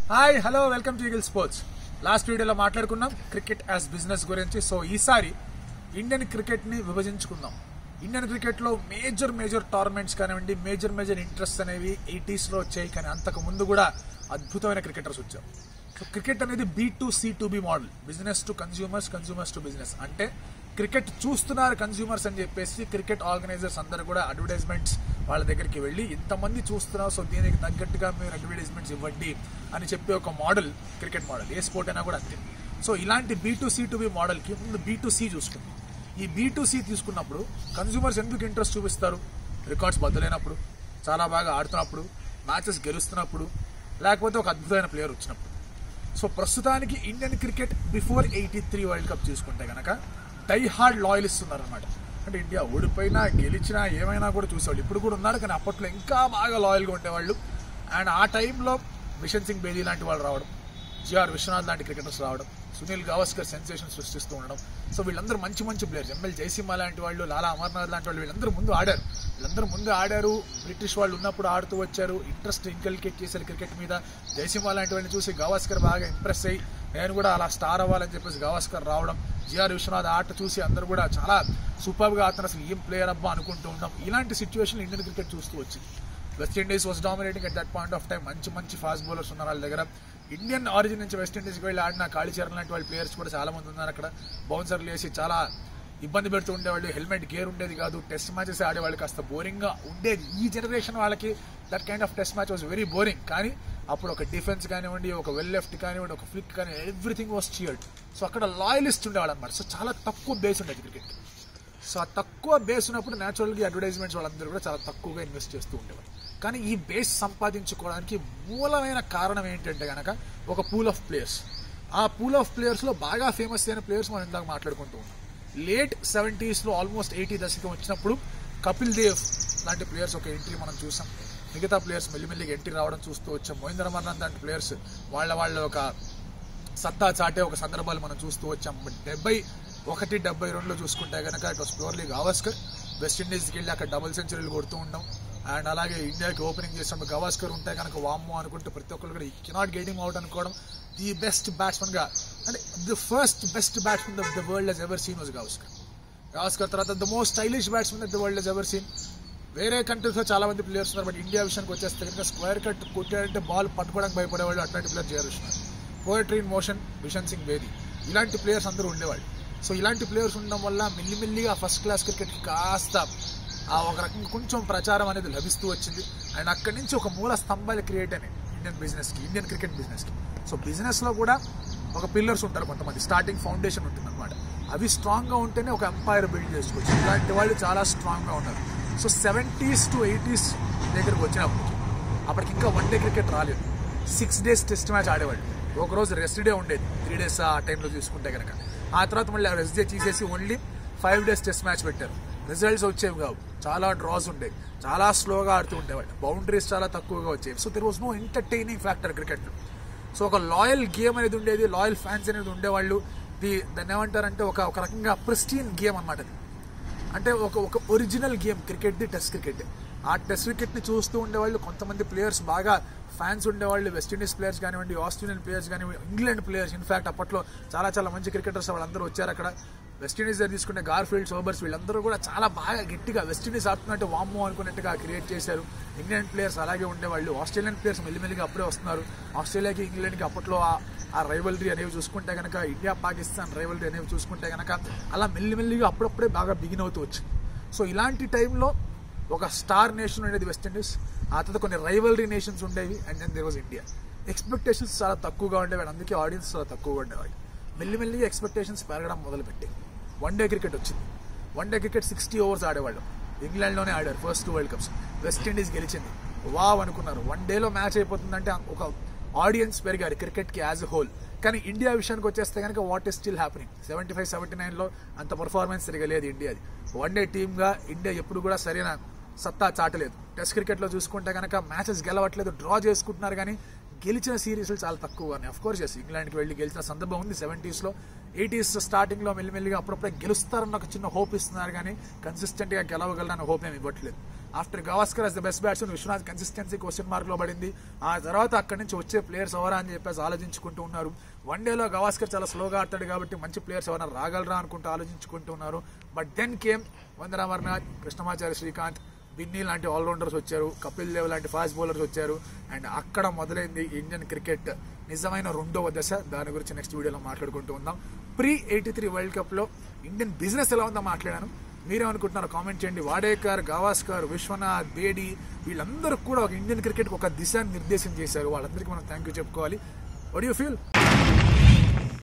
hi hello welcome to eagle sports last వీడియోలో మాట్లాడుకున్నాం cricket as business గురించి so ఈసారి ఇండియన్ క్రికెట్ ని విభజించుకుందాం ఇండియన్ క్రికెట్ లో మేజర్ మేజర్ టోర్నమెంట్స్ కానివ్వండి మేజర్ మేజర్ ఇంట్రెస్ట్ అనేవి ఎయిటీస్ లో వచ్చాయి కానీ అంతకు ముందు కూడా అద్భుతమైన క్రికెటర్స్ వచ్చారు సో క్రికెట్ అనేది B to C to B model business to consumers consumers to business అంటే క్రికెట్ చూస్తున్నారు కన్స్యూమర్స్ అని చెప్పేసి క్రికెట్ ఆర్గనైజర్స్ అందరూ కూడా అడ్వర్టైజ్మెంట్స్ వాళ్ళ దగ్గరికి వెళ్ళి ఇంతమంది చూస్తున్నారు సో దీనికి తగ్గట్టుగా మీరు అడ్వర్టైజ్మెంట్స్ ఇవ్వండి అని చెప్పే ఒక మోడల్ క్రికెట్ మోడల్ ఏ స్పోర్ట్ అయినా కూడా అంతే సో ఇలాంటి B to C to B మోడల్కి ముందు బీ టు సి చూసుకుందాం ఈ బీ టు సి తీసుకున్నప్పుడు కన్స్యూమర్స్ ఎందుకు ఇంట్రెస్ట్ చూపిస్తారు రికార్డ్స్ బద్దలైనప్పుడు చాలా బాగా ఆడుతున్నప్పుడు మ్యాచెస్ గెలుస్తున్నప్పుడు లేకపోతే ఒక అద్భుతమైన ప్లేయర్ వచ్చినప్పుడు సో ప్రస్తుతానికి Indian cricket before eighty three world cup చూసుకుంటే కనుక డై హార్డ్ లాయలిస్ట్ ఉన్నారనమాట అంటే ఇండియా ఓడిపోయినా గెలిచినా ఏమైనా కూడా చూసేవాళ్ళు ఇప్పుడు కూడా ఉన్నారు కానీ అప్పట్లో ఇంకా బాగా లాయల్గా ఉండేవాళ్ళు అండ్ ఆ టైంలో మిషన్ సింగ్ బేదీ లాంటి వాళ్ళు రావడం జిఆర్ విశ్వనాథ్ లాంటి క్రికెటర్స్ రావడం సునీల్ గవాస్కర్ సెన్సేషన్ సృష్టిస్తూ ఉండడం సో వీళ్ళందరూ మంచి మంచి ప్లేయర్స్ ఎంఎల్ జయసింహ లాంటి వాళ్ళు లాలా అమర్నాథ్ లాంటి వాళ్ళు వీళ్ళందరూ ముందు ఆడారు వీళ్ళందరూ ముందు ఆడారు బ్రిటిష్ వాళ్ళు ఉన్నప్పుడు ఆడుతూ వచ్చారు ఇంట్రెస్ట్ ఇంకల్కేట్ చేశారు క్రికెట్ మీద జయసింహ లాంటి వాళ్ళని చూసి గవాస్కర్ బాగా ఇంప్రెస్ అయ్యి నేను కూడా అలా స్టార్ అవ్వాలని చెప్పేసి గవాస్కర్ రావడం జిఆర్ విశ్వనాథ్ ఆట చూసి అందరూ కూడా చాలా సూపర్గా ఆడుతున్నారు అసలు ఏం ప్లేయర్ అబ్బా అనుకుంటూ ఉన్నాం ఇలాంటి సిచ్యువేషన్ ఇండియన్ క్రికెట్ చూస్తూ వచ్చింది West Indies was dominating at that point of time మంచి మంచి ఫాస్ట్ బౌలర్స్ ఉన్నారు వాళ్ళ దగ్గర ఇండియన్ ఆరిజిన్ నుంచి వెస్ట్ ఇండీస్కి వెళ్ళి ఆడిన కాళీచరణ్ లాంటి వాళ్ళ ప్లేయర్స్ కూడా చాలా మంది ఉన్నారు అక్కడ బౌన్సర్లు వేసి చాలా ఇబ్బంది పెడుతూ ఉండేవాళ్ళు హెల్మెట్ గేర్ ఉండేది కాదు టెస్ట్ మ్యాచెస్ ఆడేవాళ్ళు కాస్త బోరింగ్గా ఉండేది ఈ జనరేషన్ వాళ్ళకి that kind of test match was very boring కానీ అప్పుడు ఒక డిఫెన్స్ కానివ్వండి ఒక వెల్ లెఫ్ట్ కానివ్వండి ఒక ఫ్లిక్ కానీ ఎవ్రీథింగ్ వాస్ చియర్డ్ సో అక్కడ లాయలిస్ట్ ఉండేవాళ్ళు అనమాట సో చాలా తక్కువ బేస్ ఉండేది క్రికెట్ సో ఆ తక్కువ బేస్ ఉన్నప్పుడు న్యాచురల్గా అడ్వర్టైజ్మెంట్స్ వాళ్ళందరూ కూడా చాలా తక్కువగా ఇన్వెస్ట్ చేస్తూ ఉండేవారు కానీ ఈ బేస్ సంపాదించుకోవడానికి మూలమైన కారణం ఏంటంటే కనుక ఒక పూల్ ఆఫ్ ప్లేయర్స్ ఆ పూల్ ఆఫ్ ప్లేయర్స్లో బాగా ఫేమస్ అయిన ప్లేయర్స్ మనం ఇందాక మాట్లాడుకుంటూ ఉన్నాం లేట్ సెవెంటీస్లో ఆల్మోస్ట్ ఎయిటీ దశకం వచ్చినప్పుడు కపిల్ దేవ్ లాంటి ప్లేయర్స్ ఒక ఎంట్రీ మనం చూసాం మిగతా ప్లేయర్స్ మెల్లిమెల్లిగా ఎంట్రీ రావడం చూస్తూ వచ్చాం మహేంద్ర అమర్నాథ్ లాంటి ప్లేయర్స్ వాళ్ళ వాళ్ళ ఒక సత్తా చాటే ఒక సందర్భాలు మనం చూస్తూ వచ్చాం డెబ్బై ఒకటి డెబ్బై రెండులో చూసుకుంటే కనుక it was purely Gavaskar west ఇండీస్కి వెళ్ళి అక్కడ డబుల్ సెంచరీలు కొడుతూ ఉన్నాం అండ్ అలాగే ఇండియాకి ఓపెనింగ్ చేసినప్పుడు గవాస్కర్ ఉంటే కనుక వామ్మో అనుకుంటే ప్రతి ఒక్కరు కూడా కెనాట్ గెటింగ్ అవుట్ అనుకోవడం ది బెస్ట్ బ్యాట్స్మన్ గా అంటే the first best batsman the world he's ever seen was Gavaskar Gavaskar తర్వాత the most stylish batsman the world he's ever seen వేరే కంట్రీస్లో చాలా మంది ప్లేయర్స్ ఉన్నారు బట్ ఇండియా విషయానికి వచ్చేస్తే కనుక స్క్వేర్ కట్ కొట్టారంటే బాల్ పట్టుకోవడానికి భయపడేవాళ్ళు అట్లాంటి ప్లేయర్ చేరుస్తున్నారు poetry in motion Bishan Singh Bedi ఇలాంటి ప్లేయర్స్ అందరూ ఉండేవాళ్ళు సో ఇలాంటి ప్లేయర్స్ ఉండడం వల్ల మెల్లిమెల్లిగా ఫస్ట్ క్లాస్ క్రికెట్కి కాస్త ఆ ఒక రకంగా కొంచెం ప్రచారం అనేది లభిస్తూ వచ్చింది అండ్ అక్కడి నుంచి ఒక మూల స్తంభాలు క్రియేట్ అయినాయి ఇండియన్ బిజినెస్కి ఇండియన్ క్రికెట్ బిజినెస్కి సో బిజినెస్లో కూడా ఒక పిల్లర్స్ ఉంటారు కొంతమంది స్టార్టింగ్ ఫౌండేషన్ ఉంటుంది అనమాట అవి స్ట్రాంగ్గా ఉంటేనే ఒక ఎంపైర్ బిల్డ్ చేసుకోవచ్చు ఇలాంటి వాళ్ళు చాలా స్ట్రాంగ్గా ఉన్నారు సో సెవెంటీస్ టు ఎయిటీస్ దగ్గరకు వచ్చినప్పుడు అప్పటికి ఇంకా వన్ డే క్రికెట్ రాలేదు సిక్స్ డేస్ టెస్ట్ మ్యాచ్ ఆడేవాళ్ళు ఒక రోజు రెస్ట్ డే ఉండేది త్రీ డేస్ ఆ టైంలో చూసుకుంటే కనుక ఆ తర్వాత మళ్ళీ రెస్ట్ డే తీసేసి only five days test match పెట్టారు రిజల్ట్స్ వచ్చేవి కావు చాలా డ్రాస్ ఉండేవి చాలా స్లోగా ఆడుతూ ఉండేవాళ్ళు బౌండరీస్ చాలా తక్కువగా వచ్చేవి so there was no entertaining factor క్రికెట్లో సో ఒక లాయల్ గేమ్ అనేది ఉండేది లాయల్ ఫ్యాన్స్ అనేది ఉండేవాళ్ళు ది దాన్ని ఏమంటారంటే ఒక ఒక రకంగా ప్రిస్టీన్ గేమ్ అనమాట అది అంటే ఒక ఒక original game cricket the test cricket ఆ టెస్ట్ క్రికెట్ని చూస్తూ ఉండేవాళ్ళు కొంతమంది ప్లేయర్స్ బాగా ఫ్యాన్స్ ఉండేవాళ్ళు వెస్టిండీస్ ప్లేయర్స్ కానివ్వండి ఆస్ట్రేలియన్ ప్లేయర్స్ కానివ్వండి ఇంగ్లాండ్ ప్లేయర్స్ ఇన్ఫాక్ట్ అప్పట్లో చాలా చాలా మంచి క్రికెటర్స్ వాళ్ళందరూ వచ్చారు అక్కడ వెస్టిండీస్ దగ్గర తీసుకుంటే గార్ఫీల్డ్ సోబర్స్ వీళ్ళందరూ కూడా చాలా బాగా గట్టిగా వెస్టిండీస్ ఆడుతున్నట్టు వామ్మో అనుకున్నట్టుగా క్రియేట్ చేశారు ఇంగ్లాండ్ ప్లేయర్స్ అలాగే ఉండేవాళ్ళు ఆస్ట్రేలియన్ ప్లేయర్స్ మెల్లిమెల్లిగా అప్పుడే వస్తున్నారు ఆస్ట్రేలియాకి ఇంగ్లాండ్కి అప్పట్లో ఆ ఆ రైవల్రీ అనేవి చూసుకుంటే కనుక ఇండియా పాకిస్తాన్ రైవల్రీ అనేవి చూసుకుంటే కనుక అలా మెల్లిమెల్లిగా అప్పుడప్పుడే బాగా బిగిన్ అవుతూ వచ్చింది సో ఇలాంటి టైంలో ఒక స్టార్ నేషన్ ఉండేది వెస్టిండీస్ ఆ తర్వాత కొన్ని రైవల్రీ నేషన్స్ ఉండేవి and then there was India expectations చాలా తక్కువగా ఉండేవాడు అందుకే ఆడియన్స్ చాలా తక్కువగా ఉండేవాడు మెల్లిమెల్లిగా ఎక్స్పెక్టేషన్స్ పెరగడం మొదలుపెట్టి వన్ డే క్రికెట్ వచ్చింది one day cricket sixty overs ఆడేవాళ్ళు ఇంగ్లాండ్లోనే ఆడారు first two world cups West Indies గెలిచింది వావ్ అనుకున్నారు వన్ డేలో మ్యాచ్ అయిపోతుందంటే ఒక ఆడియన్స్ పెరిగారు క్రికెట్కి యాజ్ ఎ హోల్ కానీ ఇండియా విషయానికి వచ్చేస్తే కనుక what is still happening seventy five seventy నైన్లో అంత పర్ఫార్మెన్స్ సరిగా లేదు ఇండియాది వన్ డే టీమ్గా ఇండియా ఎప్పుడు కూడా సరైన సత్తా చాటలేదు టెస్ట్ క్రికెట్లో చూసుకుంటే కనుక మ్యాచెస్ గెలవట్లేదు డ్రా చేసుకుంటున్నారు కానీ గెలిచిన సిరీస్లు చాలా తక్కువ ఉన్నాయి అఫ్ కోర్స్ ఎస్ ఇంగ్లాండ్కి వెళ్ళి గెలిచిన సందర్భం ఉంది సెవెంటీస్లో ఎయిటీస్ స్టార్టింగ్లో మెల్లిమెల్లిగా అప్పుడప్పుడే గెలుస్తారన్న ఒక చిన్న హోప్ ఇస్తున్నారు కానీ కన్సిస్టెంట్గా గెలవగలరన్న హోప్ ఏమి ఇవ్వట్లేదు after Gavaskar as the best batsmen Viswanath consistency question mark లో పడింది ఆ తర్వాత అక్కడి నుంచి వచ్చే ప్లేయర్స్ ఎవరా అని చెప్పేసి ఆలోచించుకుంటూ ఉన్నారు వన్ డేలో గవాస్కర్ చాలా స్లోగా ఆడతాడు కాబట్టి మంచి ప్లేయర్స్ ఎవరైనా రాగలరా అనుకుంటూ ఆలోచించుకుంటూ ఉన్నారు బట్ దెన్ కేమ్ వందన అమర్నాథ్ కృష్ణమాచారి శ్రీకాంత్ బిన్నీ లాంటి ఆల్రౌండర్స్ వచ్చారు కపిల్ దేవ్ లాంటి ఫాస్ట్ బౌలర్స్ వచ్చారు అండ్ అక్కడ మొదలైంది ఇండియన్ క్రికెట్ నిజమైన రెండవ దశ దాని గురించి నెక్స్ట్ వీడియోలో మాట్లాడుకుంటూ ఉందాం pre eighty three world cup లో ఇండియన్ బిజినెస్ ఎలా ఉందో మాట్లాడాను మీరేమనుకుంటున్నారో కామెంట్ చేయండి వాడేకర్ గవాస్కర్ విశ్వనాథ్ బేడి వీళ్ళందరూ కూడా ఒక ఇండియన్ క్రికెట్ ఒక దిశాన్ని నిర్దేశం చేశారు వాళ్ళందరికీ మనం థ్యాంక్ యూ చెప్పుకోవాలి వడ్ యూ ఫీల్